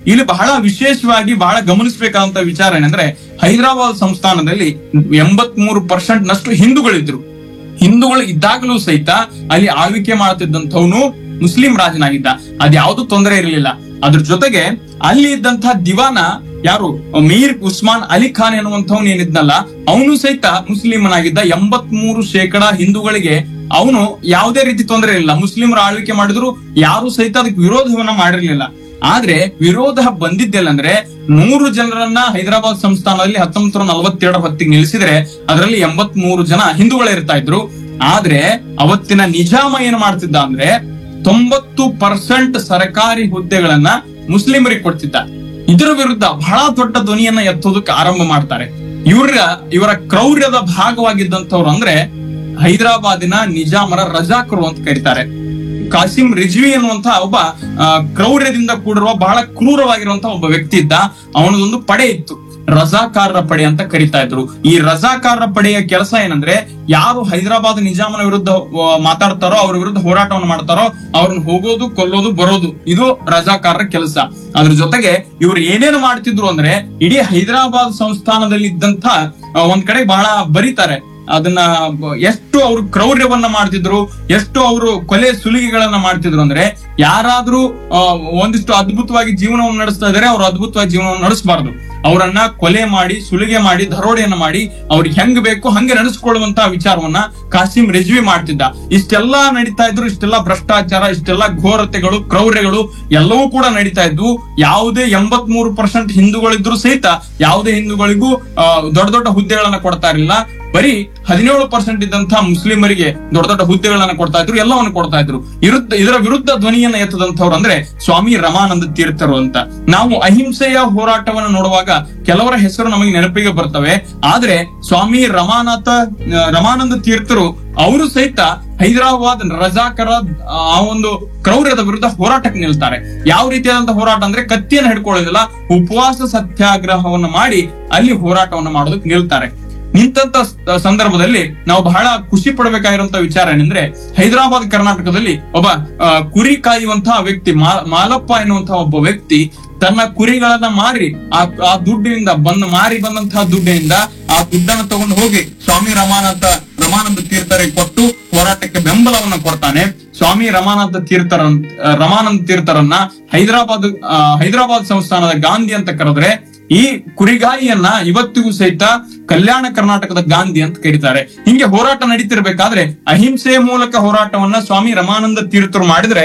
ಇಲ್ಲಿ ಬಹಳ ವಿಶೇಷವಾಗಿ ಬಹಳ ಗಮನಿಸಬೇಕಾದಂತ ವಿಚಾರ ಏನಂದ್ರೆ ಹೈದರಾಬಾದ್ ಸಂಸ್ಥಾನದಲ್ಲಿ ಎಂಬತ್ ಮೂರು ಪರ್ಸೆಂಟ್ ನಷ್ಟು ಹಿಂದೂಗಳಿದ್ರು ಹಿಂದೂಗಳು ಇದ್ದಾಗಲೂ ಸಹಿತ ಅಲ್ಲಿ ಆಳ್ವಿಕೆ ಮಾಡ್ತಿದ್ದಂಥವನು ಮುಸ್ಲಿಂ ರಾಜನಾಗಿದ್ದ ಅದ್ಯಾವುದು ತೊಂದರೆ ಇರಲಿಲ್ಲ ಅದ್ರ ಜೊತೆಗೆ ಅಲ್ಲಿ ಇದ್ದಂತಹ ದಿವಾನ ಯಾರು ಮೀರ್ ಉಸ್ಮಾನ್ ಅಲಿ ಖಾನ್ ಎನ್ನುವಂಥವ್ನು ಏನಿದ್ನಲ್ಲ ಅವನು ಸಹಿತ ಮುಸ್ಲಿಮನಾಗಿದ್ದ ಎಂಬತ್ ಮೂರು ಶೇಕಡ ಹಿಂದೂಗಳಿಗೆ ಅವನು ಯಾವುದೇ ರೀತಿ ತೊಂದರೆ ಇಲ್ಲ ಮುಸ್ಲಿಮರ ಆಳ್ವಿಕೆ ಮಾಡಿದ್ರು ಯಾರು ಸಹಿತ ಅದಕ್ಕೆ ವಿರೋಧವನ್ನ ಮಾಡಿರ್ಲಿಲ್ಲ ಆದ್ರೆ ವಿರೋಧ ಬಂದಿದ್ದೆಲ್ಲ ಅಂದ್ರೆ ನೂರು ಜನರನ್ನ ಹೈದರಾಬಾದ್ ಸಂಸ್ಥಾನದಲ್ಲಿ ಹತ್ತೊಂಬತ್ತು ನೂರ ನಲವತ್ತೆರಡರ ಹೊತ್ತಿಗೆ ನಿಲ್ಲಿಸಿದ್ರೆ ಅದರಲ್ಲಿ ಎಂಬತ್ ಮೂರು ಜನ ಹಿಂದೂಗಳೇ ಇರ್ತಾ ಇದ್ರು ಆದ್ರೆ ಅವತ್ತಿನ ನಿಜಾಮ ಏನ್ ಮಾಡ್ತಿದ್ದ ಅಂದ್ರೆ ತೊಂಬತ್ತು ಪರ್ಸೆಂಟ್ ಸರ್ಕಾರಿ ಹುದ್ದೆಗಳನ್ನ ಮುಸ್ಲಿಮರಿಗೆ ಕೊಡ್ತಿದ್ದ ಇದರ ವಿರುದ್ಧ ಬಹಳ ದೊಡ್ಡ ಧ್ವನಿಯನ್ನ ಎತ್ತೋದಕ್ಕೆ ಆರಂಭ ಮಾಡ್ತಾರೆ ಇವರ ಇವರ ಕ್ರೌರ್ಯದ ಭಾಗವಾಗಿದ್ದಂಥವ್ರು ಅಂದ್ರೆ ಹೈದರಾಬಾದಿನ ನಿಜಾಮರ ರಜಾಕರು ಅಂತ ಕರೀತಾರೆ ಕಾಸಿಂ ರಿಜ್ವಿ ಅನ್ನುವಂತ ಒಬ್ಬ ಆ, ಕ್ರೌರ್ಯದಿಂದ ಕೂಡಿರುವ ಬಹಳ ಕ್ರೂರವಾಗಿರುವಂತಹ ಒಬ್ಬ ವ್ಯಕ್ತಿ ಇದ್ದ ಅವನದೊಂದು ಪಡೆ ಇತ್ತು ರಜಾಕಾರರ ಪಡೆ ಅಂತ ಕರಿತಾ ಇದ್ರು ಈ ರಜಾಕಾರರ ಪಡೆಯ ಕೆಲಸ ಏನಂದ್ರೆ ಯಾರು ಹೈದರಾಬಾದ್ ನಿಜಾಮನ ವಿರುದ್ಧ ಆ, ಮಾತಾಡ್ತಾರೋ ಅವ್ರ ವಿರುದ್ಧ ಹೋರಾಟವನ್ನು ಮಾಡ್ತಾರೋ ಅವ್ರನ್ನ ಹೋಗೋದು ಕೊಲ್ಲೋದು ಬರೋದು ಇದು ರಜಾಕಾರರ ಕೆಲಸ ಅದ್ರ ಜೊತೆಗೆ ಇವ್ರು ಏನೇನು ಮಾಡ್ತಿದ್ರು ಅಂದ್ರೆ ಇಡೀ ಹೈದರಾಬಾದ್ ಸಂಸ್ಥಾನದಲ್ಲಿ ಇದ್ದಂತ ಆ, ಒಂದ್ ಕಡೆ ಬಹಳ ಬರೀತಾರೆ ಅದನ್ನ ಬ- ಎಷ್ಟು ಅವರು ಕ್ರೌರ್ಯವನ್ನ ಮಾಡ್ತಿದ್ರು ಎಷ್ಟು ಅವರು ಕೊಲೆ ಸುಲಿಗೆಗಳನ್ನ ಮಾಡ್ತಿದ್ರು ಅಂದ್ರೆ ಯಾರಾದ್ರೂ ಆ, ಒಂದಿಷ್ಟು ಅದ್ಭುತವಾಗಿ ಜೀವನವನ್ನು ನಡೆಸ್ತಾ ಇದಾರೆ ಅವ್ರು ಅದ್ಭುತವಾಗಿ ಜೀವನವನ್ನು ನಡೆಸಬಾರ್ದು ಅವರನ್ನ ಕೊಲೆ ಮಾಡಿ ಸುಲಿಗೆ ಮಾಡಿ ದರೋಡೆಯನ್ನ ಮಾಡಿ ಅವ್ರಿಗೆ ಹೆಂಗ್ ಬೇಕು ಹಂಗೆ ನಡೆಸ್ಕೊಳ್ಳುವಂತ ವಿಚಾರವನ್ನ ಕಾಸಿಂ ರಿಜ್ವಿ ಮಾಡ್ತಿದ್ದ ಇಷ್ಟೆಲ್ಲ ನಡೀತಾ ಇದ್ರು ಇಷ್ಟೆಲ್ಲ ಭ್ರಷ್ಟಾಚಾರ ಇಷ್ಟೆಲ್ಲ ಘೋರತೆಗಳು ಕ್ರೌರ್ಯಗಳು ಎಲ್ಲವೂ ಕೂಡ ನಡೀತಾ ಇದ್ವು ಯಾವುದೇ ಎಂಬತ್ ಮೂರು ಪರ್ಸೆಂಟ್ ಹಿಂದೂಗಳಿದ್ರು ಸಹಿತ ಯಾವುದೇ ಹಿಂದೂಗಳಿಗೂ ಆ, ದೊಡ್ಡ ದೊಡ್ಡ ಹುದ್ದೆಗಳನ್ನ ಕೊಡ್ತಾ ಇರಲಿಲ್ಲ ಬರೀ ಹದಿನೇಳು ಪರ್ಸೆಂಟ್ ಇದ್ದಂತಹ ಮುಸ್ಲಿಮರಿಗೆ ದೊಡ್ಡ ದೊಡ್ಡ ಹುದ್ದೆಗಳನ್ನ ಕೊಡ್ತಾ ಇದ್ರು ಎಲ್ಲವನ್ನು ಕೊಡ್ತಾ ಇದ್ರು ಇರುತ್ತ ಇದರ ವಿರುದ್ಧ ಧ್ವನಿಯನ್ನ ಎತ್ತದಂತವ್ರು ಅಂದ್ರೆ ಸ್ವಾಮಿ ರಮಾನಂದ ತೀರ್ಥರು ಅಂತ ನಾವು ಅಹಿಂಸೆಯ ಹೋರಾಟವನ್ನು ನೋಡುವಾಗ ಕೆಲವರ ಹೆಸರು ನಮಗೆ ನೆನಪಿಗೆ ಬರ್ತವೆ ಆದ್ರೆ ಸ್ವಾಮಿ ರಮಾನಾಥ ಆ, ರಮಾನಂದ ತೀರ್ಥರು ಅವರು ಸಹಿತ ಹೈದರಾಬಾದ್ ರಜಾಕರ ಆ ಒಂದು ಕ್ರೌರ್ಯದ ವಿರುದ್ಧ ಹೋರಾಟಕ್ಕೆ ನಿಲ್ತಾರೆ ಯಾವ ರೀತಿಯಾದಂತಹ ಹೋರಾಟ ಅಂದ್ರೆ ಕತ್ತಿಯನ್ನು ಹಿಡ್ಕೊಳ್ಳೋದಿಲ್ಲ ಉಪವಾಸ ಸತ್ಯಾಗ್ರಹವನ್ನು ಮಾಡಿ ಅಲ್ಲಿ ಹೋರಾಟವನ್ನು ಮಾಡೋದಕ್ಕೆ ನಿಲ್ತಾರೆ ನಿಂತ ಸಂದರ್ಭದಲ್ಲಿ ನಾವು ಬಹಳ ಖುಷಿ ಪಡಬೇಕಾಗಿರುವಂತಹ ವಿಚಾರ ಏನಂದ್ರೆ ಹೈದರಾಬಾದ್ ಕರ್ನಾಟಕದಲ್ಲಿ ಒಬ್ಬ ಆ, ಕುರಿ ಕಾಯುವಂತಹ ವ್ಯಕ್ತಿ ಮಾ- ಮಾಲಪ್ಪ ಎನ್ನುವಂತಹ ಒಬ್ಬ ವ್ಯಕ್ತಿ ತನ್ನ ಕುರಿಗಳನ್ನ ಮಾರಿ ಆ ಆ ದುಡ್ಡಿನಿಂದ ಬಂದು ಮಾರಿ ಬಂದಂತಹ ದುಡ್ಡಿನಿಂದ ಆ ದುಡ್ಡನ್ನು ತಗೊಂಡು ಹೋಗಿ ಸ್ವಾಮಿ ರಮಾನಂದ ರಮಾನಂದ ತೀರ್ಥರಿಗೆ ಕೊಟ್ಟು ಹೋರಾಟಕ್ಕೆ ಬೆಂಬಲವನ್ನ ಕೊಡ್ತಾನೆ ಸ್ವಾಮಿ ರಮಾನಂದ ತೀರ್ಥರ ರಮಾನಂದ ತೀರ್ಥರನ್ನ ಹೈದರಾಬಾದ್ ಆ, ಹೈದರಾಬಾದ್ ಸಂಸ್ಥಾನದ ಗಾಂಧಿ ಅಂತ ಕರೆದ್ರೆ ಈ ಕುರಿಗಾಯಿಯನ್ನ ಇವತ್ತಿಗೂ ಸಹಿತ ಕಲ್ಯಾಣ ಕರ್ನಾಟಕದ ಗಾಂಧಿ ಅಂತ ಕರೀತಾರೆ ಹಿಂಗೆ ಹೋರಾಟ ನಡೀತಿರ್ಬೇಕಾದ್ರೆ ಅಹಿಂಸೆಯ ಮೂಲಕ ಹೋರಾಟವನ್ನ ಸ್ವಾಮಿ ರಮಾನಂದ ತೀರ್ಥರು ಮಾಡಿದ್ರೆ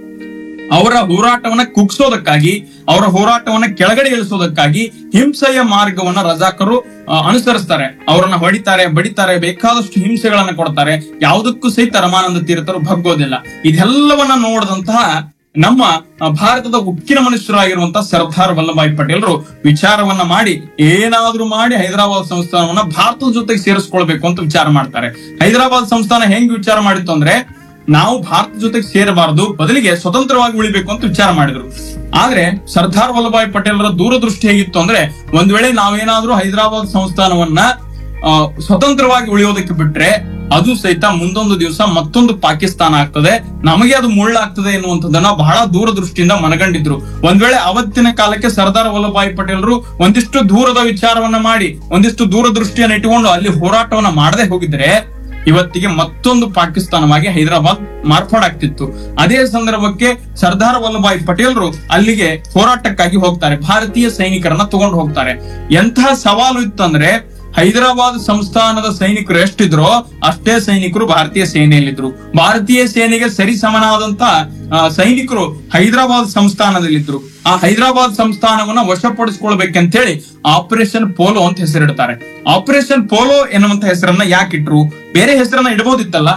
ಅವರ ಹೋರಾಟವನ್ನ ಕುಗ್ಸೋದಕ್ಕಾಗಿ ಅವರ ಹೋರಾಟವನ್ನ ಕೆಳಗಡೆ ಇಳಿಸೋದಕ್ಕಾಗಿ ಹಿಂಸೆಯ ಮಾರ್ಗವನ್ನ ರಜಾಕರು ಆ, ಅನುಸರಿಸ್ತಾರೆ ಅವರನ್ನ ಹೊಡಿತಾರೆ ಬಡಿತಾರೆ ಬೇಕಾದಷ್ಟು ಹಿಂಸೆಗಳನ್ನ ಕೊಡ್ತಾರೆ ಯಾವುದಕ್ಕೂ ಸಹಿತ ರಮಾನಂದ ತೀರ್ಥರು ಭಗ್ಗೋದಿಲ್ಲ ಇದೆಲ್ಲವನ್ನ ನೋಡಿದಂತಹ ನಮ್ಮ ಆ, ಭಾರತದ ಉಕ್ಕಿನ ಮನುಷ್ಯರಾಗಿರುವಂತಹ ಸರ್ದಾರ್ ವಲ್ಲಭಾಯ್ ಪಟೇಲ್ರು ವಿಚಾರವನ್ನ ಮಾಡಿ ಏನಾದ್ರೂ ಮಾಡಿ ಹೈದರಾಬಾದ್ ಸಂಸ್ಥಾನವನ್ನ ಭಾರತದ ಜೊತೆಗೆ ಸೇರಿಸ್ಕೊಳ್ಬೇಕು ಅಂತ ವಿಚಾರ ಮಾಡ್ತಾರೆ ಹೈದರಾಬಾದ್ ಸಂಸ್ಥಾನ ಹೆಂಗ್ ವಿಚಾರ ಮಾಡಿತ್ತು ಅಂದ್ರೆ ನಾವು ಭಾರತ ಜೊತೆಗೆ ಸೇರಬಾರದು ಬದಲಿಗೆ ಸ್ವತಂತ್ರವಾಗಿ ಉಳಿಬೇಕು ಅಂತ ವಿಚಾರ ಮಾಡಿದ್ರು ಆದ್ರೆ ಸರ್ದಾರ್ ವಲ್ಲಭಾಯ್ ಪಟೇಲ್ರ ದೂರದೃಷ್ಟಿ ಹೇಗಿತ್ತು ಅಂದ್ರೆ ಒಂದ್ ವೇಳೆ ನಾವೇನಾದ್ರೂ ಹೈದರಾಬಾದ್ ಸಂಸ್ಥಾನವನ್ನ ಆ, ಸ್ವತಂತ್ರವಾಗಿ ಉಳಿಯೋದಕ್ಕೆ ಬಿಟ್ರೆ ಅದು ಸಹಿತ ಮುಂದೊಂದು ದಿವಸ ಮತ್ತೊಂದು ಪಾಕಿಸ್ತಾನ ಆಗ್ತದೆ ನಮಗೆ ಅದು ಮುಳ್ಳಾಗ್ತದೆ ಎನ್ನುವಂಥದ್ದನ್ನ ಬಹಳ ದೂರದೃಷ್ಟಿಯಿಂದ ಮನಗಂಡಿದ್ರು ಒಂದ್ ವೇಳೆ ಅವತ್ತಿನ ಕಾಲಕ್ಕೆ ಸರ್ದಾರ್ ವಲ್ಲಭಾಯ್ ಪಟೇಲ್ರು ಒಂದಿಷ್ಟು ದೂರದ ವಿಚಾರವನ್ನ ಮಾಡಿ ಒಂದಿಷ್ಟು ದೂರದೃಷ್ಟಿಯನ್ನು ಇಟ್ಟುಕೊಂಡು ಅಲ್ಲಿ ಹೋರಾಟವನ್ನ ಮಾಡದೆ ಹೋಗಿದ್ರೆ ಇವತ್ತಿಗೆ ಮತ್ತೊಂದು ಪಾಕಿಸ್ತಾನವಾಗಿ ಹೈದರಾಬಾದ್ ಮಾರ್ಪಾಡಾಗ್ತಿತ್ತು ಅದೇ ಸಂದರ್ಭಕ್ಕೆ ಸರ್ದಾರ್ ವಲ್ಲಭಾಯ್ ಪಟೇಲ್ರು ಅಲ್ಲಿಗೆ ಹೋರಾಟಕ್ಕಾಗಿ ಹೋಗ್ತಾರೆ ಭಾರತೀಯ ಸೈನಿಕರನ್ನ ತಗೊಂಡು ಹೋಗ್ತಾರೆ ಎಂತಹ ಸವಾಲು ಇತ್ತು ಅಂದ್ರೆ ಹೈದರಾಬಾದ್ ಸಂಸ್ಥಾನದ ಸೈನಿಕರು ಎಷ್ಟಿದ್ರೋ ಅಷ್ಟೇ ಸೈನಿಕರು ಭಾರತೀಯ ಸೇನೆಯಲ್ಲಿದ್ರು ಭಾರತೀಯ ಸೇನೆಗೆ ಸರಿ ಸಮನಾದಂತ ಆ, ಸೈನಿಕರು ಹೈದರಾಬಾದ್ ಸಂಸ್ಥಾನದಲ್ಲಿದ್ರು ಆ ಹೈದರಾಬಾದ್ ಸಂಸ್ಥಾನವನ್ನ ವಶಪಡಿಸ್ಕೊಳ್ಬೇಕಂತೇಳಿ ಆಪರೇಷನ್ ಪೋಲೋ ಅಂತ ಹೆಸರಿಡ್ತಾರೆ ಆಪರೇಷನ್ ಪೋಲೋ ಎನ್ನುವಂತ ಹೆಸರನ್ನ ಯಾಕಿಟ್ರು ಬೇರೆ ಹೆಸರನ್ನ ಇಡಬಹುದಿತ್ತಲ್ಲ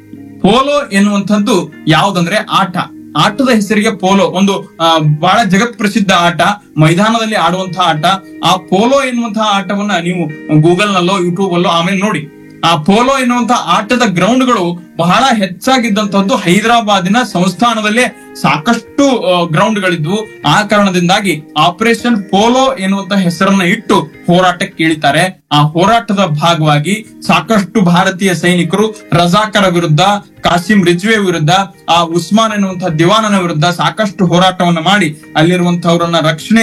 ಪೋಲೋ ಎನ್ನುವಂಥದ್ದು ಯಾವ್ದಂದ್ರೆ ಆಟ ಆಟದ ಹೆಸರಿಗೆ ಪೋಲೋ ಒಂದು ಆ, ಬಹಳ ಜಗತ್ ಪ್ರಸಿದ್ಧ ಆಟ ಮೈದಾನದಲ್ಲಿ ಆಡುವಂತಹ ಆಟ ಆ ಪೋಲೋ ಎನ್ನುವಂತಹ ಆಟವನ್ನ ನೀವು ಗೂಗಲ್ ನಲ್ಲೋ ಯೂಟ್ಯೂಬ್ ಅಲ್ಲೋ ಆಮೇಲೆ ನೋಡಿ ಆ ಪೋಲೋ ಎನ್ನುವಂತಹ ಆಟದ ಗ್ರೌಂಡ್ಗಳು ಬಹಳ ಹೆಚ್ಚಾಗಿದ್ದಂತದ್ದು ಹೈದರಾಬಾದಿನ ಸಂಸ್ಥಾನದಲ್ಲೇ ಸಾಕಷ್ಟು ಗ್ರೌಂಡ್ ಗಳಿದ್ವು ಆ ಕಾರಣದಿಂದಾಗಿ ಆಪರೇಷನ್ ಪೋಲೋ ಎನ್ನುವಂತ ಹೆಸರನ್ನ ಇಟ್ಟು ಹೋರಾಟಕ್ಕೆ ಇಳಿತಾರೆ ಆ ಹೋರಾಟದ ಭಾಗವಾಗಿ ಸಾಕಷ್ಟು ಭಾರತೀಯ ಸೈನಿಕರು ರಜಾಕರ ವಿರುದ್ಧ ಕಾಸಿಂ ರಿಜ್ವೆ ವಿರುದ್ಧ ಆ ಉಸ್ಮಾನ್ ಎನ್ನುವಂತಹ ದಿವಾನನ ವಿರುದ್ಧ ಸಾಕಷ್ಟು ಹೋರಾಟವನ್ನ ಮಾಡಿ ಅಲ್ಲಿರುವಂತಹವರನ್ನ ರಕ್ಷಣೆ